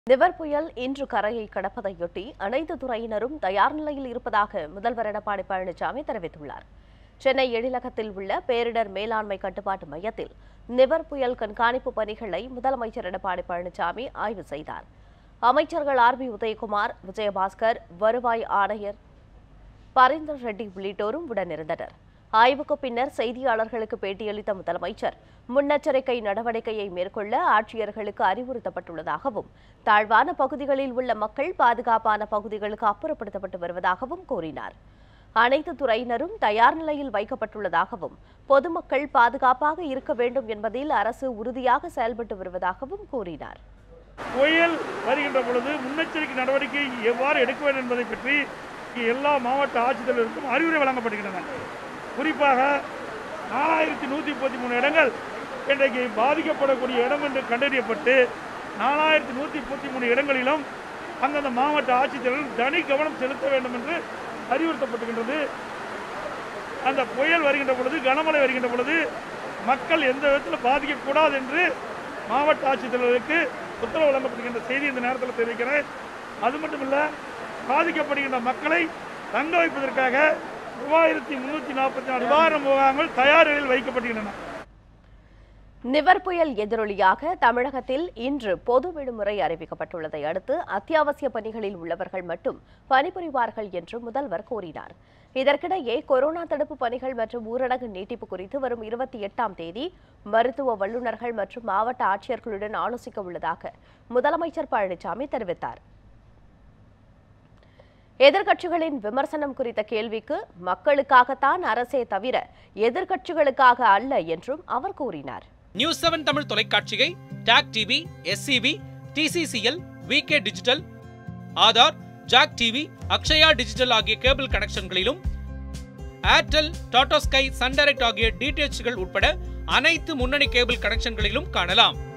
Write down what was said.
நிவர் புயல் இன்று கரையை கடப்பதையொட்டி அனைத்து துறையினரும் தயார் நிலையில் இருப்பதாக முதல்வர் எடப்பாடி பழனிசாமி தெரிவித்துள்ளார் சென்னை எழிலகத்தில் உள்ள பேரிடர் மேலாண்மை கட்டுப்பாட்டு மையத்தில் நிவர் புயல் கண்காணிப்பு பணிகளை முதலமைச்சர் எடப்பாடி பழனிசாமி ஆய்வு செய்தார் அமைச்சர்கள் ஆர் பி உதயகுமார் விஜயபாஸ்கர் வருவாய் ஆணையர் பரீந்தர் ரெட்டி உள்ளிட்டோரும் உடனிருந்தனர் ஆய்வுக்கு பின்னர் செய்தியாளர்களுக்கு பேட்டியளித்த முதலமைச்சர் முன்னெச்சரிக்கை நடவடிக்கையை மேற்கொள்ள ஆட்சியர்களுக்கு அறிவுறுத்தப்பட்டுள்ளதாகவும் தாழ்வான பகுதிகளில் உள்ள மக்கள் பாதுகாப்பான பகுதிகளுக்கு அப்புறப்படுத்தப்பட்டு வருவதாகவும் கூறினார் அனைத்து துறையினரும் தயார் நிலையில் வைக்கப்பட்டுள்ளதாகவும் பொதுமக்கள் பாதுகாப்பாக இருக்க வேண்டும் என்பதில் அரசு உறுதியாக செயல்பட்டு வருவதாகவும் கூறினார் புயல் வருகின்ற பொழுது முன்னெச்சரிக்கை நடவடிக்கை எவ்வாறு எடுக்க வேண்டும் என்பதை பற்றி எல்லா மாவட்ட ஆட்சித்தலைவருக்கும் அறிவுரை வழங்கப்படுகின்றன குறிப்பாக நாலாயிரத்தி நூற்றி முப்பத்தி மூணு இடங்கள் இன்றைக்கு பாதிக்கப்படக்கூடிய இடம் என்று கண்டறியப்பட்டு நாலாயிரத்தி நூற்றி முப்பத்தி மூணு இடங்களிலும் அந்தந்த மாவட்ட ஆட்சித்தலைவர்கள் தனி கவனம் செலுத்த வேண்டும் என்று அறிவுறுத்தப்பட்டுகின்றது அந்த புயல் வருகின்ற பொழுது கனமழை வருகின்ற பொழுது மக்கள் எந்த விதத்தில் பாதிக்கக்கூடாது என்று மாவட்ட ஆட்சித்தலைவருக்கு உத்தரவு வழங்கப்படுகின்ற செய்தி இந்த நேரத்தில் தெரிவிக்கிறேன் அது மட்டும் இல்லை பாதிக்கப்படுகின்ற மக்களை தங்க வைப்பதற்காக மூவாயிரத்தி முன்னூற்றி நாற்பத்தி நாலு நிவாரண முகாம்கள் தயார் நிலையில் வைக்கப்படுகின்றன நிவர் புயல் எதிரொலியாக தமிழகத்தில் இன்று பொது விடுமுறை அறிவிக்கப்பட்டுள்ளதை அடுத்து அத்தியாவசிய பணிகளில் உள்ளவர்கள் மட்டும் பணிபுரிவார்கள் என்று முதல்வர் கூறினார் இதற்கிடையே கொரோனா தடுப்பு பணிகள் மற்றும் ஊரடங்கு நீட்டிப்பு குறித்து வரும் இருபத்தி எட்டாம் தேதி மருத்துவ வல்லுநர்கள் மற்றும் மாவட்ட ஆட்சியர்களுடன் ஆலோசிக்க உள்ளதாக முதலமைச்சர் பழனிசாமி தெரிவித்தார் எதிர்க்கட்சிகளின் விமர்சனம் குறித்த கேள்விக்கு மக்களுக்காகத்தான் அரசே தவிர எதிர்க்கட்சிகளுக்காக அல்ல என்றும் அவர் கூறினார் நியூஸ் செவன் தமிழ் தொலைக்காட்சியை TAC TV SCB TCCL VK digital Aadhaar Jack TV Akshaya digital ஆகிய கேபிள் கனெக்ஷன்களிலும் Airtel Tata Sky Sun Direct ஆகிய டிடிஎச்கள் உட்பட அனைத்து முன்னணி கேபிள் கனெக்ஷன்களிலும் காணலாம்